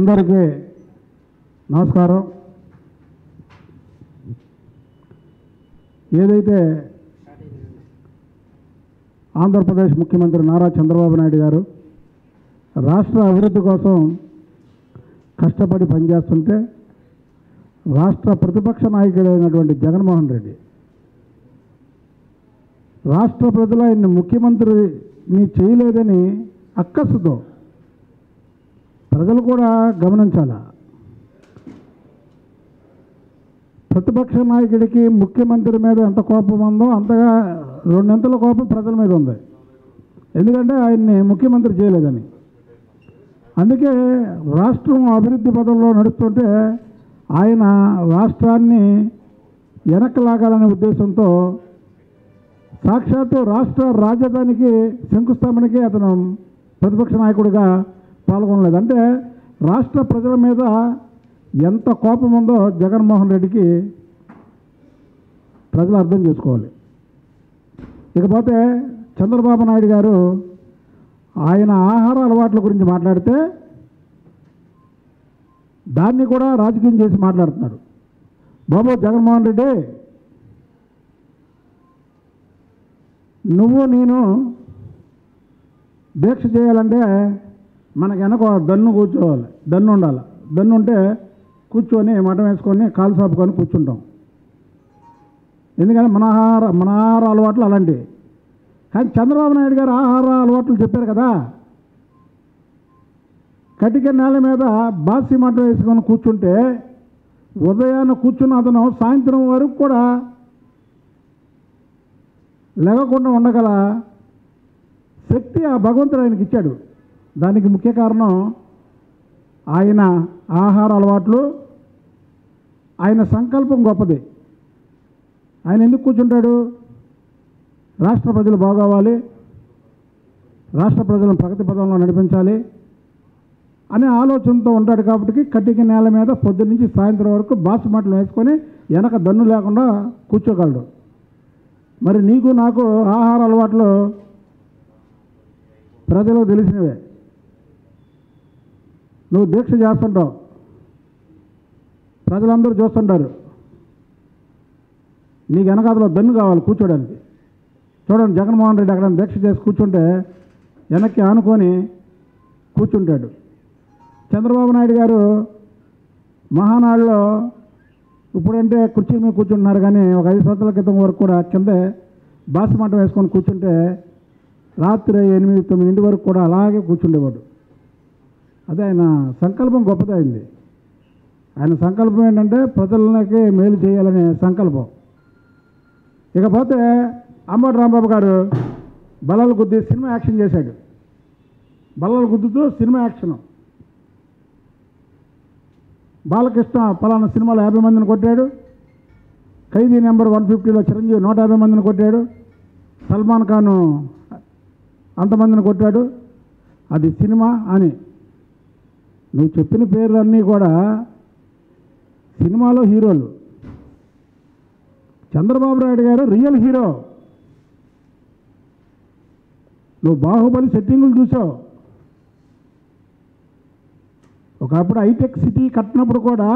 అందరికీ నమస్కారం ఏదైతే ఆంధ్రప్రదేశ్ ముఖ్యమంత్రి నారా చంద్రబాబు నాయుడు గారు రాష్ట్ర అభివృద్ధి కోసం కష్టపడి పనిచేస్తుంటే రాష్ట్ర ప్రతిపక్ష నాయకుడైనటువంటి జగన్మోహన్ రెడ్డి రాష్ట్ర ప్రజలు ఆయన్ని ముఖ్యమంత్రిని చేయలేదని అక్కసుతో ప్రజలు కూడా గమనించాలా ప్రతిపక్ష నాయకుడికి ముఖ్యమంత్రి మీద ఎంత కోపం ఉందో అంతగా రెండింతల కోపం ప్రజల మీద ఉంది ఎందుకంటే ఆయన్ని ముఖ్యమంత్రి చేయలేదని అందుకే రాష్ట్రం అభివృద్ధి పదంలో నడుస్తుంటే ఆయన రాష్ట్రాన్ని వెనక్కి లాగాలనే ఉద్దేశంతో సాక్షాత్తు రాష్ట్ర రాజధానికి శంకుస్థాపనకి అతను ప్రతిపక్ష నాయకుడిగా పాల్గొనలేదు అంటే రాష్ట్ర ప్రజల మీద ఎంత కోపం ఉందో జగన్మోహన్ రెడ్డికి ప్రజలు అర్థం చేసుకోవాలి ఇకపోతే చంద్రబాబు నాయుడు గారు ఆయన ఆహార అలవాట్ల గురించి మాట్లాడితే దాన్ని కూడా రాజకీయం చేసి మాట్లాడుతున్నాడు బాబు జగన్మోహన్ రెడ్డి నువ్వు నేను దీక్ష చేయాలంటే మనకి వెనక ఒక దన్ను కూర్చోవాలి దన్ను ఉండాలి దన్ను ఉంటే కూర్చొని మఠం వేసుకొని కాలు సాపుకొని కూర్చుంటాం ఎందుకంటే మన ఆహార మన ఆహార అలవాట్లు అలాంటివి కానీ చంద్రబాబు నాయుడు గారు ఆహార అలవాట్లు చెప్పారు కదా కటిక నేల మీద బాసి మఠం వేసుకొని కూర్చుంటే ఉదయాన్న కూర్చున్న అతను సాయంత్రం వరకు కూడా లేకుండా ఉండగల శక్తి ఆ భగవంతుడు ఆయనకి ఇచ్చాడు దానికి ముఖ్య కారణం ఆయన ఆహార అలవాట్లు ఆయన సంకల్పం గొప్పది ఆయన ఎందుకు కూర్చుంటాడు రాష్ట్ర ప్రజలు బాగోవాలి రాష్ట్ర ప్రజలను ప్రగతి పదంలో నడిపించాలి అనే ఆలోచనతో ఉంటాడు కాబట్టి కట్టిక నేల మీద పొద్దున్న నుంచి సాయంత్రం వరకు బాసు మాటలు వేసుకొని వెనక దన్ను లేకుండా కూర్చోగలడు మరి నీకు నాకు ఆహార అలవాట్లు ప్రజలకు తెలిసినవే నువ్వు దీక్ష చేస్తుంటావు ప్రజలందరూ చూస్తుంటారు నీకు వెనకాతలో దన్ను కావాలి కూర్చోడానికి చూడండి జగన్మోహన్ రెడ్డి అక్కడ దీక్ష చేసి కూర్చుంటే వెనక్కి ఆనుకొని కూర్చుంటాడు చంద్రబాబు నాయుడు గారు మహానాడులో ఇప్పుడంటే కుర్చీ మీద కూర్చుంటున్నారు కానీ ఒక ఐదు సంవత్సరాల క్రితం వరకు కూడా కిందే బాసిమంటం వేసుకొని కూర్చుంటే రాత్రి ఎనిమిది తొమ్మిదింటి వరకు కూడా అలాగే కూర్చుండేవాడు అదే ఆయన సంకల్పం గొప్పదైంది ఆయన సంకల్పం ఏంటంటే ప్రజలకి మేలు చేయాలనే సంకల్పం ఇకపోతే అంబటి రాంబాబు గారు బలాలు గుద్ది సినిమా యాక్షన్ చేశాడు బలాలు గుద్దుతూ సినిమా యాక్షన్ బాలకృష్ణ పలానా సినిమాలో యాభై మందిని కొట్టాడు ఖైదీ నెంబర్ వన్ ఫిఫ్టీలో చిరంజీవి నూట యాభై మందిని కొట్టాడు సల్మాన్ ఖాన్ అంతమందిని కొట్టాడు అది సినిమా అని నువ్వు చెప్పిన పేర్లన్నీ కూడా సినిమాలో హీరోలు చంద్రబాబు నాయుడు గారు రియల్ హీరో నువ్వు బాహుబలి సెట్టింగులు చూసావు ఒకప్పుడు హైటెక్ సిటీ కట్టినప్పుడు కూడా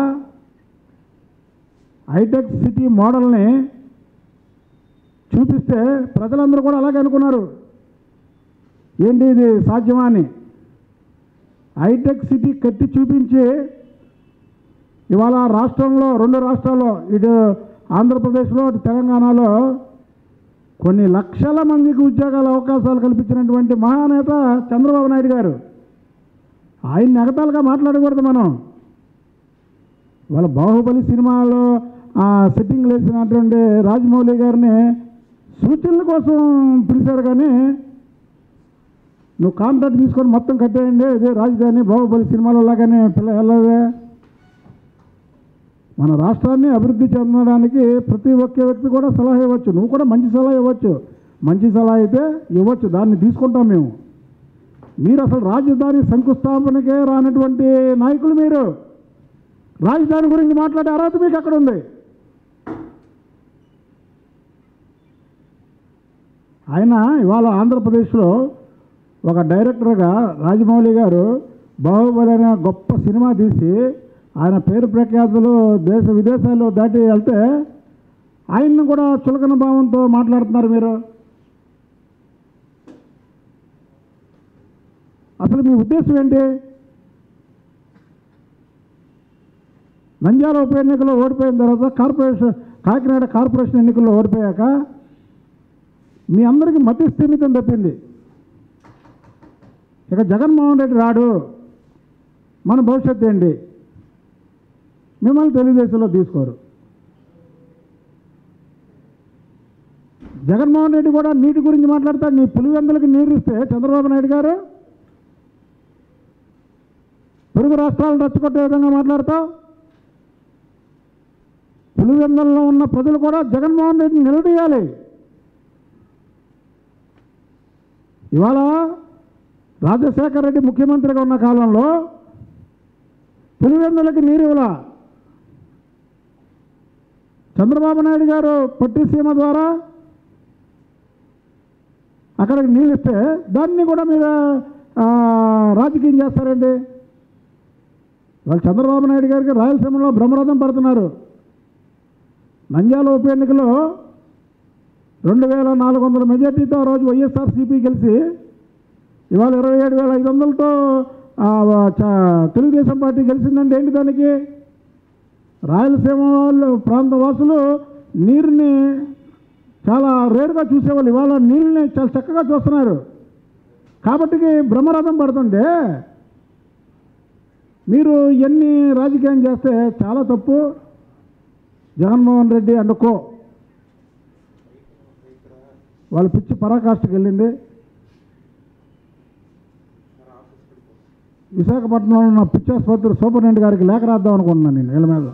హైటెక్ సిటీ మోడల్ని చూపిస్తే ప్రజలందరూ కూడా అలాగే అనుకున్నారు ఏంటి ఇది సాధ్యమా అని హైటెక్ సిటీ కట్టి చూపించి ఇవాళ రాష్ట్రంలో రెండు రాష్ట్రాల్లో ఇటు ఆంధ్రప్రదేశ్లో అటు తెలంగాణలో కొన్ని లక్షల మందికి ఉద్యోగాల అవకాశాలు కల్పించినటువంటి మహానేత చంద్రబాబు నాయుడు గారు ఆయన ఎగతాలుగా మాట్లాడకూడదు మనం వాళ్ళ బాహుబలి సినిమాలో ఆ సెట్టింగ్ వేసినటువంటి రాజమౌళి గారిని సూచనల కోసం పిలిచారు కానీ నువ్వు కాంట్రాక్ట్ తీసుకొని మొత్తం కట్టేయండి ఇదే రాజధాని బాహుబలి సినిమాలో లాగానే పిల్ల వెళ్ళవే మన రాష్ట్రాన్ని అభివృద్ధి చెందడానికి ప్రతి ఒక్క వ్యక్తి కూడా సలహా ఇవ్వచ్చు నువ్వు కూడా మంచి సలహా ఇవ్వచ్చు మంచి సలహా అయితే ఇవ్వచ్చు దాన్ని తీసుకుంటాం మేము మీరు అసలు రాజధాని శంకుస్థాపనకే రానటువంటి నాయకులు మీరు రాజధాని గురించి మాట్లాడే అర్హత మీకు అక్కడ ఉంది ఆయన ఇవాళ ఆంధ్రప్రదేశ్లో ఒక డైరెక్టర్గా రాజమౌళి గారు బాహుబలి అనే గొప్ప సినిమా తీసి ఆయన పేరు ప్రఖ్యాతులు దేశ విదేశాల్లో దాటి వెళ్తే ఆయన్ని కూడా చులకన భావంతో మాట్లాడుతున్నారు మీరు అసలు మీ ఉద్దేశం ఏంటి నంద్యాల ఉప ఎన్నికల్లో ఓడిపోయిన తర్వాత కార్పొరేషన్ కాకినాడ కార్పొరేషన్ ఎన్నికల్లో ఓడిపోయాక మీ అందరికీ మతి స్థిమితం తప్పింది ఇక జగన్మోహన్ రెడ్డి రాడు మన భవిష్యత్తు ఏంటి మిమ్మల్ని తెలుగుదేశంలో తీసుకోరు జగన్మోహన్ రెడ్డి కూడా నీటి గురించి మాట్లాడతాడు నీ పులివెందులకి నీరు ఇస్తే చంద్రబాబు నాయుడు గారు పొరుగు రాష్ట్రాలను రెచ్చగొట్టే విధంగా మాట్లాడతావు పులివెందులలో ఉన్న ప్రజలు కూడా జగన్మోహన్ రెడ్డిని నిలదీయాలి ఇవాళ రాజశేఖర రెడ్డి ముఖ్యమంత్రిగా ఉన్న కాలంలో పులివెందులకి నీరు ఇవ్వాల చంద్రబాబు నాయుడు గారు పట్టిసీమ ద్వారా అక్కడికి నీళ్ళు ఇస్తే దాన్ని కూడా మీరు ఆ, రాజకీయం చేస్తారండి వాళ్ళు చంద్రబాబు నాయుడు గారికి రాయలసీమలో బ్రహ్మరథం పడుతున్నారు నంద్యాల ఉప ఎన్నికలో రెండు వేల నాలుగు వందల మెజార్టీతో ఆ రోజు వైఎస్ఆర్సీపీ గెలిచి ఇవాళ ఇరవై ఏడు వేల ఐదు వందలతో ఆ, చ- తెలుగుదేశం పార్టీ గెలిచిందంటే ఏంటి దానికి రాయలసీమ వాళ్ళు ప్రాంత వాసులు నీరుని చాలా రేరుగా చూసేవాళ్ళు ఇవాళ నీళ్ళని చాలా చక్కగా చూస్తున్నారు కాబట్టి బ్రహ్మరథం పడుతుంటే మీరు ఎన్ని రాజకీయం చేస్తే చాలా తప్పు జగన్మోహన్ రెడ్డి అనుకో వాళ్ళ పిచ్చి పరాకాష్ఠకి వెళ్ళింది విశాఖపట్నంలో ఉన్న పిచ్చాసుపత్రి సూపరింటెండెంట్ గారికి లేఖ రాద్దాం అనుకుంటున్నాను నేను వీళ్ళ మీద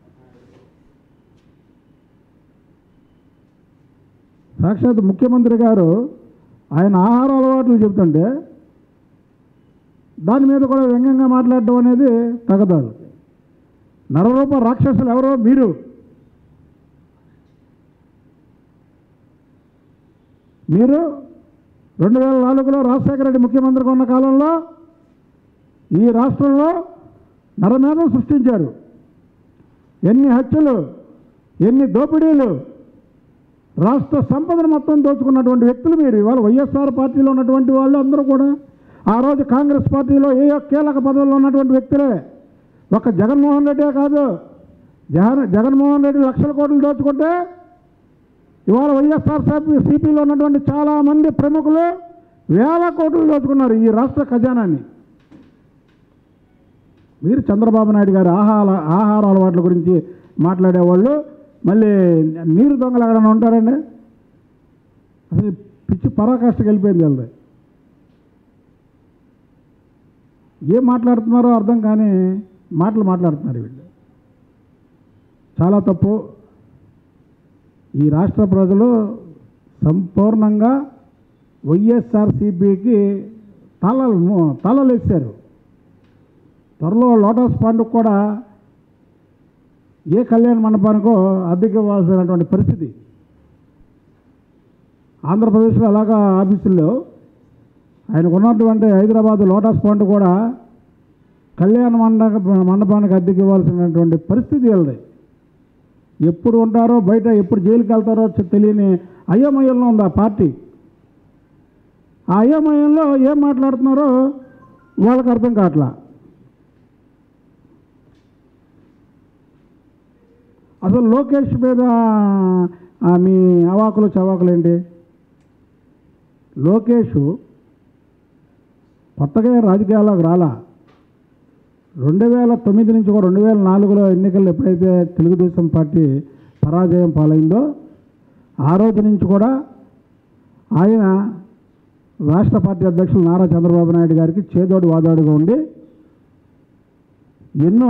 సాక్షాత్ ముఖ్యమంత్రి గారు ఆయన ఆహార అలవాట్లు చెబుతుంటే దాని మీద కూడా వ్యంగ్యంగా మాట్లాడడం అనేది తగదాలు నరరూప రాక్షసులు ఎవరో మీరు మీరు రెండు వేల నాలుగులో రాజశేఖర రెడ్డి ముఖ్యమంత్రిగా ఉన్న కాలంలో ఈ రాష్ట్రంలో నరమేధం సృష్టించారు ఎన్ని హత్యలు ఎన్ని దోపిడీలు రాష్ట్ర సంపదను మొత్తం దోచుకున్నటువంటి వ్యక్తులు మీరు ఇవాళ వైఎస్ఆర్ పార్టీలో ఉన్నటువంటి వాళ్ళు అందరూ కూడా ఆ రోజు కాంగ్రెస్ పార్టీలో ఏ ఒక్క కీలక పదవుల్లో ఉన్నటువంటి వ్యక్తులే ఒక జగన్మోహన్ రెడ్డే కాదు జగన్ జగన్మోహన్ రెడ్డి లక్షల కోట్లు దోచుకుంటే ఇవాళ వైఎస్ఆర్ సిపిలో ఉన్నటువంటి చాలామంది ప్రముఖులు వేల కోట్లు దోచుకున్నారు ఈ రాష్ట్ర ఖజానాన్ని మీరు చంద్రబాబు నాయుడు గారి ఆహార ఆహార అలవాట్ల గురించి మాట్లాడేవాళ్ళు మళ్ళీ నీరు దొంగలు ఎక్కడైనా ఉంటారండి అసలు ఈ పిచ్చి పరాకాష్ఠకి వెళ్ళిపోయింది వీళ్ళది ఏం మాట్లాడుతున్నారో అర్థం కాని మాటలు మాట్లాడుతున్నారు వీళ్ళు చాలా తప్పు ఈ రాష్ట్ర ప్రజలు సంపూర్ణంగా వైఎస్ఆర్సీపీకి తలలు తలలు వేశారు త్వరలో లోటస్ పాండ్కు కూడా ఏ కళ్యాణ మండపానికో అద్దెకి ఇవ్వాల్సినటువంటి పరిస్థితి ఆంధ్రప్రదేశ్లో అలాగా ఆఫీసుల్లో ఆయనకు ఉన్నటువంటి హైదరాబాద్ లోటస్ పాండ్ కూడా కళ్యాణ మండప మండపానికి అద్దెకి ఇవ్వాల్సినటువంటి పరిస్థితి వెళ్ళదు ఎప్పుడు ఉంటారో బయట ఎప్పుడు జైలుకి వెళ్తారో చె- తెలియని అయోమయంలో ఉంది ఆ పార్టీ ఆ అయోమయంలో ఏం మాట్లాడుతున్నారో వాళ్ళకి అర్థం కావట్లా అసలు లోకేష్ మీద ఆ, మీ అవాకులు చవాకులు ఏంటి లోకేష్ కొత్తగా రాజకీయాల్లోకి రాలా రెండు వేల తొమ్మిది నుంచి కూడా రెండు వేల నాలుగులో ఎన్నికల్లో ఎప్పుడైతే తెలుగుదేశం పార్టీ పరాజయం పాలైందో ఆ రోజు నుంచి కూడా ఆయన రాష్ట్ర పార్టీ అధ్యక్షులు నారా చంద్రబాబు నాయుడు గారికి చేదోడు వాదోడుగా ఉండి ఎన్నో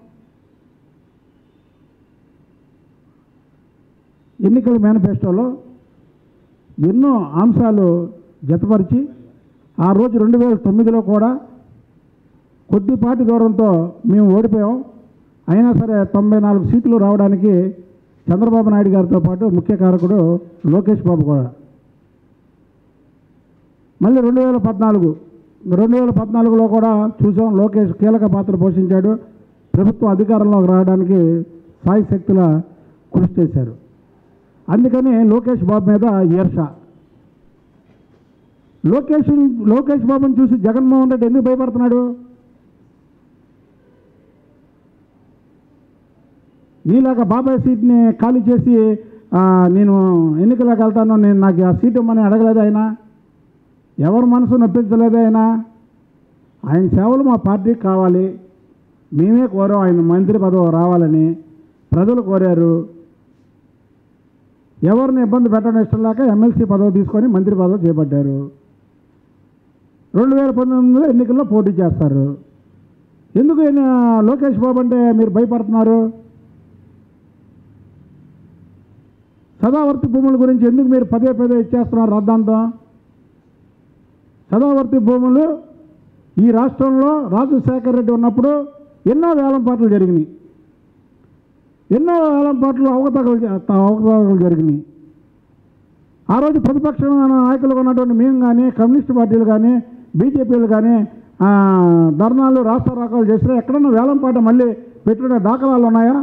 ఎన్నికల మేనిఫెస్టోలో ఎన్నో అంశాలు జతపరిచి ఆ రోజు రెండు వేల తొమ్మిదిలో కూడా కొద్దిపాటి దూరంతో మేము ఓడిపోయాం అయినా సరే తొంభై నాలుగు సీట్లు రావడానికి చంద్రబాబు నాయుడు గారితో పాటు ముఖ్య కారకుడు లోకేష్ బాబు కూడా మళ్ళీ రెండు వేల పద్నాలుగు రెండు వేల పద్నాలుగులో కూడా చూసాం లోకేష్ కీలక పాత్ర పోషించాడు ప్రభుత్వం అధికారంలోకి రావడానికి సాయి శక్తుల కృషి చేశారు అందుకని లోకేష్ బాబు మీద ఈర్ష లోకేష్ లోకేష్ బాబుని చూసి జగన్మోహన్ రెడ్డి ఎందుకు భయపడుతున్నాడు నీలాగా బాబాయ్ సీట్ని ఖాళీ చేసి ఆ, నేను ఎన్నికలకు వెళ్తాను నేను నాకు ఆ సీట్ ఇవ్వమని అడగలేదు ఆయన ఎవరి మనసు నొప్పించలేదు ఆయన ఆయన సేవలు మా పార్టీకి కావాలి మేమే కోరాం ఆయన మంత్రి పదవి రావాలని ప్రజలు కోరారు ఎవరిని ఇబ్బంది పెట్టడం ఇష్టం లేక ఎమ్మెల్సీ పదవి తీసుకొని మంత్రి పదవి చేపట్టారు రెండు వేల పంతొమ్మిదిలో ఎన్నికల్లో పోటీ చేస్తారు ఎందుకు ఈయన లోకేష్ బాబు అంటే మీరు భయపడుతున్నారు సదావర్తి భూముల గురించి ఎందుకు మీరు పదే పదే ఇచ్చేస్తున్నారు రద్దాంతం సదావర్తి భూములు ఈ రాష్ట్రంలో రాజశేఖర్ రెడ్డి ఉన్నప్పుడు ఎన్నో వేలంపాట్లు జరిగినాయి ఎన్నో వేలంపాట్లు అవకతవకలు అవకతవకలు జరిగినాయి ఆ రోజు ప్రతిపక్ష నాయకులుగా ఉన్నటువంటి మేము కానీ కమ్యూనిస్ట్ పార్టీలు కానీ బీజేపీలు కానీ ఆ, ధర్నాలు రాస్తారోకాలు చేసినా ఎక్కడన్నా వేలంపాట మళ్ళీ పెట్టిన దాఖలాలు ఉన్నాయా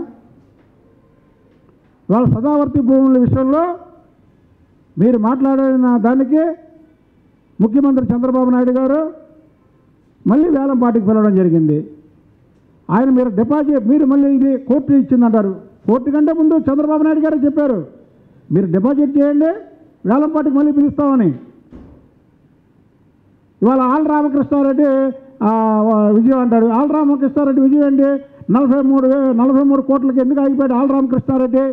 వాళ్ళ సదావర్తి భూముల విషయంలో మీరు మాట్లాడిన దానికి ముఖ్యమంత్రి చంద్రబాబు నాయుడు గారు మళ్ళీ వేలం పాటికి పిలవడం జరిగింది ఆయన మీరు డిపాజిట్ మీరు మళ్ళీ ఇది కోర్టు ఇచ్చిందంటారు కోర్టు కంటే ముందు చంద్రబాబు నాయుడు గారు చెప్పారు మీరు డిపాజిట్ చేయండి వేలం పాటికి మళ్ళీ పిలుస్తామని ఇవాళ ఆల్ రామకృష్ణారెడ్డి ఆ, విజయం అంటారు ఆల్ రామకృష్ణారెడ్డి విజయం అండి నలభై మూడు వే- నలభై మూడు కోట్లకి ఎందుకు ఆగిపోయాడు ఆల్ రామకృష్ణారెడ్డి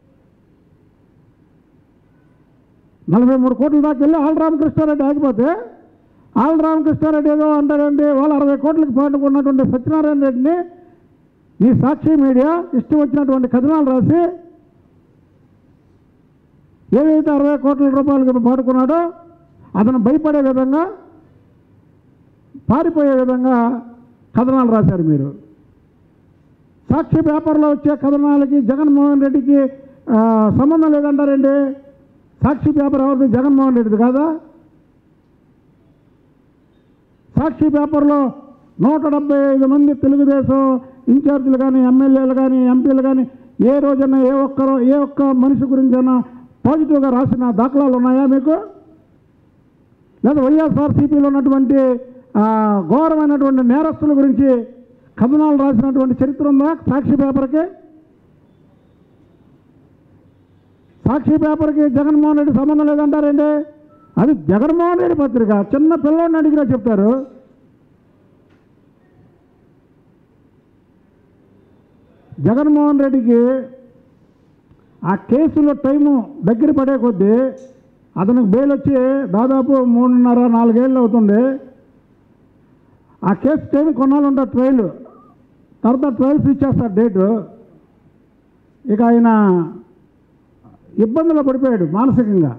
నలభై మూడు కోట్ల దాకా వెళ్ళి ఆల్ రామకృష్ణారెడ్డి ఆగిపోతే ఆల్ రామకృష్ణారెడ్డి ఏదో అంటారండి వాళ్ళు అరవై కోట్లకు పాటుకున్నటువంటి సత్యనారాయణ రెడ్డిని ఈ సాక్షి మీడియా ఇష్టం వచ్చినటువంటి కథనాలు రాసి ఏదైతే అరవై కోట్ల రూపాయలకు పాడుకున్నాడో అతను భయపడే విధంగా పారిపోయే విధంగా కథనాలు రాశారు మీరు సాక్షి పేపర్లో వచ్చే కథనాలకి జగన్మోహన్ రెడ్డికి ఆ, సంబంధం లేదంటారండి సాక్షి పేపర్ ఎవరిది జగన్మోహన్ రెడ్డిది కాదా సాక్షి పేపర్లో నూట డెబ్బై ఐదు మంది తెలుగుదేశం ఇన్ఛార్జీలు కానీ ఎమ్మెల్యేలు కానీ ఎంపీలు కానీ ఏ రోజైనా ఏ ఒక్కరో ఏ ఒక్క మనిషి గురించైనా పాజిటివ్గా రాసిన దాఖలాలు ఉన్నాయా మీకు లేదా వైఎస్ఆర్సీపీలో ఉన్నటువంటి ఆ, ఘోరమైనటువంటి నేరస్తుల గురించి కథనాలు రాసినటువంటి చరిత్ర ఉందా సాక్షి పేపర్కి సాక్షి పేపర్కి జగన్మోహన్ రెడ్డి సంబంధం లేదంటారండి అది జగన్మోహన్ రెడ్డి పత్రిక చిన్న పిల్లోడిని అడిగినా చెప్తారు జగన్మోహన్ రెడ్డికి ఆ కేసులో టైము దగ్గర పడే కొద్దీ అతనికి బెయిల్ వచ్చి దాదాపు మూడున్నర నాలుగేళ్ళు అవుతుంది ఆ కేసు టైం కొన్నాళ్ళు ఉంటుంది ట్రయల్ తర్వాత ట్రయల్స్ ఇచ్చేస్తారు డేటు ఇక ఆయన ఇబ్బందులు పడిపోయాడు మానసికంగా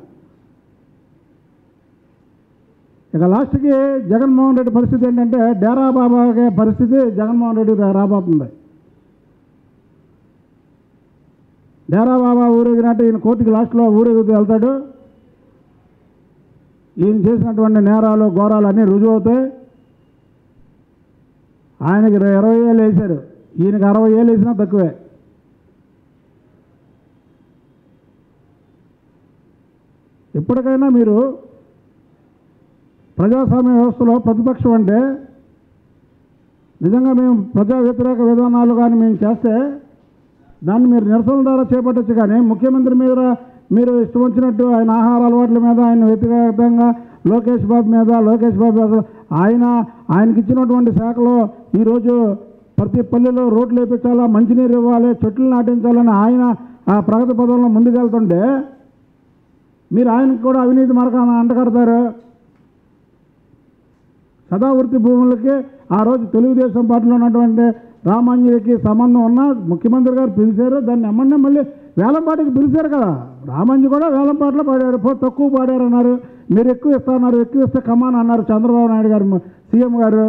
ఇక లాస్ట్కి జగన్మోహన్ రెడ్డి పరిస్థితి ఏంటంటే డేరా బాబాగే పరిస్థితి జగన్మోహన్ రెడ్డి రాబోతుంది డేరా బాబా ఊరేగినట్టు ఈయన కోర్టుకి లాస్ట్లో ఊరేగుతూ వెళ్తాడు ఈయన చేసినటువంటి నేరాలు ఘోరాలు అన్నీ రుజువు అవుతాయి ఆయనకి ఇరవై ఏళ్ళు వేశారు ఈయనకి అరవై ఏళ్ళు వేసినా తక్కువే ఇప్పటికైనా మీరు ప్రజాస్వామ్య వ్యవస్థలో ప్రతిపక్షం అంటే నిజంగా మేము ప్రజా వ్యతిరేక విధానాలు కానీ మేము చేస్తే దాన్ని మీరు నిరసనల ద్వారా చేపట్టచ్చు కానీ ముఖ్యమంత్రి మీద మీరు ఇష్టం వచ్చినట్టు ఆయన ఆహార అలవాట్ల మీద ఆయన వ్యక్తిగతంగా లోకేష్ బాబు మీద లోకేష్ బాబు అసలు ఆయన ఆయనకి ఇచ్చినటువంటి శాఖలో ఈరోజు ప్రతి పల్లెలో రోడ్లు వేయించాలా మంచినీరు ఇవ్వాలి చెట్లు నాటించాలని ఆయన ఆ ప్రగతి పదంలో ముందుకెళ్తుంటే మీరు ఆయనకు కూడా అవినీతి మరక అంటగడతారు సదావృత్తి భూములకి ఆ రోజు తెలుగుదేశం పార్టీలో ఉన్నటువంటి రామాంజలికి సంబంధం ఉన్న ముఖ్యమంత్రి గారు పిలిచారు దాన్ని ఎమ్మన్నా మళ్ళీ వేలంపాటికి పిలిచారు కదా రామాంజీ కూడా వేలంపాట్లో పాడారు పో తక్కువ పాడారు అన్నారు మీరు ఎక్కువ ఇస్తున్నారు ఎక్కువ ఇస్తే కమాన్ అన్నారు చంద్రబాబు నాయుడు గారు సీఎం గారు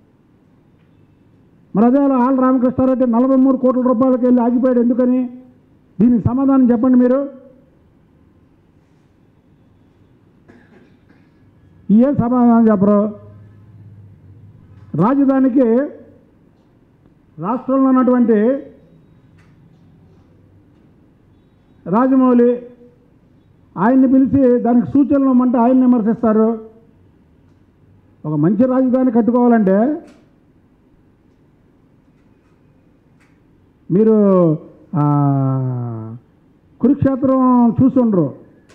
మరి అదే అలా ఆల్ రామకృష్ణారెడ్డి నలభై మూడు కోట్ల రూపాయలకి వెళ్ళి ఆగిపోయాడు ఎందుకని దీనికి సమాధానం చెప్పండి మీరు ఏం సమాధానం చెప్పరు రాజధానికి రాష్ట్రంలో ఉన్నటువంటి రాజమౌళి ఆయన్ని పిలిచి దానికి సూచనలు ఇవ్వమంటే ఆయన్ని విమర్శిస్తారు ఒక మంచి రాజధాని కట్టుకోవాలంటే మీరు ఆ, కురుక్షేత్రం చూసుండ్రు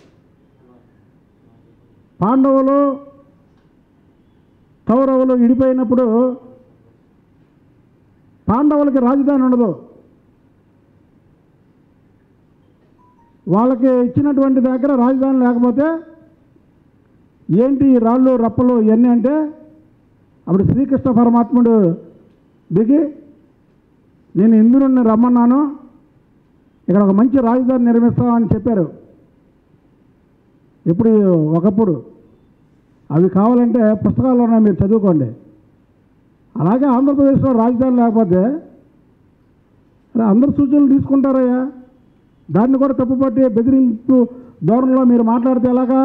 పాండవులు కౌరవులు విడిపోయినప్పుడు పాండవులకి రాజధాని ఉండదు వాళ్ళకి ఇచ్చినటువంటి దగ్గర రాజధాని లేకపోతే ఏంటి ఈ రాళ్ళు రప్పలు ఇవన్నీ అంటే అప్పుడు శ్రీకృష్ణ పరమాత్ముడు దిగి నేను ఇంద్రుడిని రమ్మన్నాను ఇక్కడ ఒక మంచి రాజధాని నిర్మిస్తామని చెప్పారు ఇప్పుడు ఒకప్పుడు అవి కావాలంటే పుస్తకాల్లో ఉన్నాయి మీరు చదువుకోండి అలాగే ఆంధ్రప్రదేశ్లో రాజధాని లేకపోతే అరే అందరు సూచనలు తీసుకుంటారయ్యా దాన్ని కూడా తప్పుపట్టి బెదిరింపు ధోరణిలో మీరు మాట్లాడితే ఎలాగా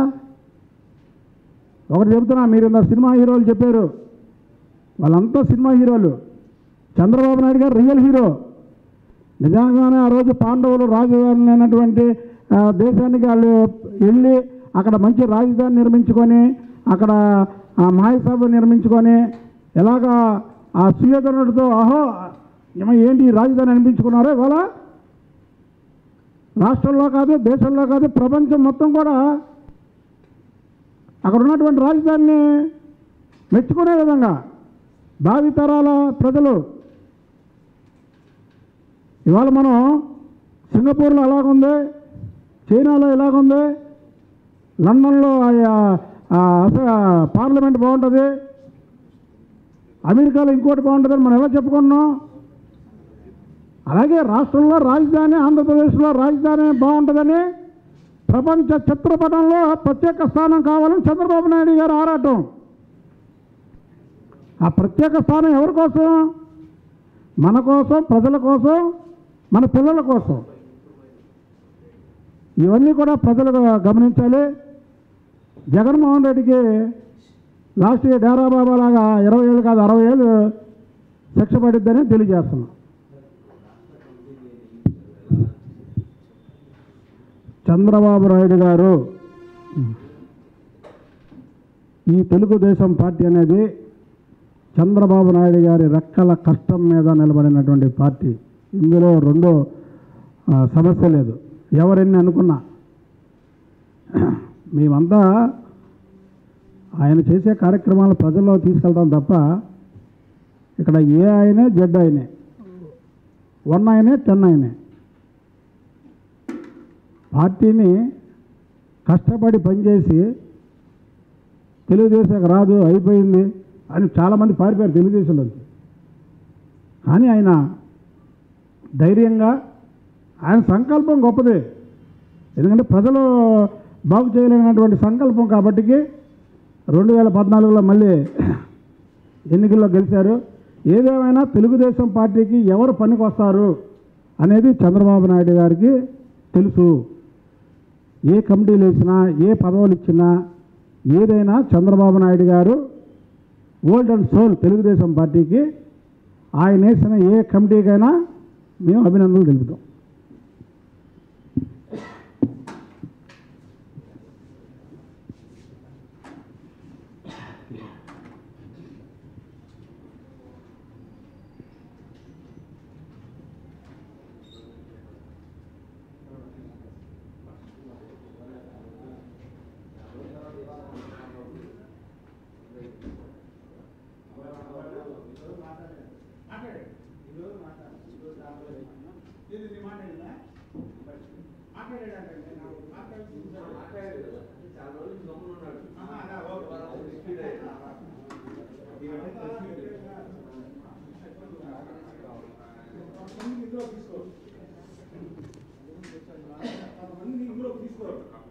ఒకటి చెబుతున్నా మీరు ఇంత సినిమా హీరోలు చెప్పారు వాళ్ళంతా సినిమా హీరోలు చంద్రబాబు నాయుడు గారు రియల్ హీరో నిజంగానే ఆ రోజు పాండవులు రాజధాని లేనటువంటి ఆ, దేశానికి వాళ్ళు వెళ్ళి అక్కడ మంచి రాజధాని నిర్మించుకొని అక్కడ ఆ మహాసభ నిర్మించుకొని ఎలాగా ఆ సుయోధనుడితో అహో ఏమో ఏంటి ఈ రాజధాని అనిపించుకున్నారో ఇవాళ రాష్ట్రంలో కాదు దేశంలో కాదు ప్రపంచం మొత్తం కూడా అక్కడ ఉన్నటువంటి రాజధానిని మెచ్చుకునే విధంగా భావితరాల ప్రజలు ఇవాళ మనం సింగపూర్లో ఎలాగుంది చైనాలో ఎలాగుంది లండన్లో ఆ- ఆ అస- పార్లమెంట్ బాగుంటుంది అమెరికాలో ఇంకోటి బాగుంటుందని మనం ఎలా చెప్పుకున్నాం అలాగే రాష్ట్రంలో రాజధాని ఆంధ్రప్రదేశ్లో రాజధాని బాగుంటుందని ప్రపంచ చిత్రపటంలో ప్రత్యేక స్థానం కావాలని చంద్రబాబు నాయుడు గారు ఆరాటం ఆ ప్రత్యేక స్థానం ఎవరి కోసం మన కోసం ప్రజల కోసం మన పిల్లల కోసం ఇవన్నీ కూడా ప్రజలు గమనించాలి జగన్మోహన్ రెడ్డికి లాస్ట్ ఇయర్ డేరా బాబా లాగా ఇరవై ఏళ్ళు కాదు అరవై ఏళ్ళు శిక్ష పడిద్దని తెలియజేస్తున్నాం చంద్రబాబు నాయుడు గారు ఈ తెలుగుదేశం పార్టీ అనేది చంద్రబాబు నాయుడు గారి రెక్కల కష్టం మీద నిలబడినటువంటి పార్టీ ఇందులో రెండో ఆ, సమస్య లేదు ఎవరెన్ని అనుకున్నా మేమంతా ఆయన చేసే కార్యక్రమాలు ప్రజల్లో తీసుకెళ్తాం తప్ప ఇక్కడ ఏ ఆయనే జడ్ ఆయనే వన్ ఆయనే టెన్ ఆయనే పార్టీని కష్టపడి పనిచేసి తెలుగుదేశం రాదు అయిపోయింది అని చాలామంది పారిపోయారు తెలుగుదేశంలోకి కానీ ఆయన ధైర్యంగా ఆయన సంకల్పం గొప్పదే ఎందుకంటే ప్రజలు బాగు చేయలేనటువంటి సంకల్పం కాబట్టికి రెండు వేల పద్నాలుగులో మళ్ళీ ఎన్నికల్లో గెలిచారు ఏదేమైనా తెలుగుదేశం పార్టీకి ఎవరు పనికొస్తారు అనేది చంద్రబాబు నాయుడు గారికి తెలుసు ఏ కమిటీలు వేసినా ఏ పదవులు ఇచ్చినా ఏదైనా చంద్రబాబు నాయుడు గారు ఓల్డ్ అండ్ సోల్ తెలుగుదేశం పార్టీకి ఆయన వేసిన ఏ కమిటీకైనా మేము అభినందనలు తెలుపుతాం ఇందులో తీసుకో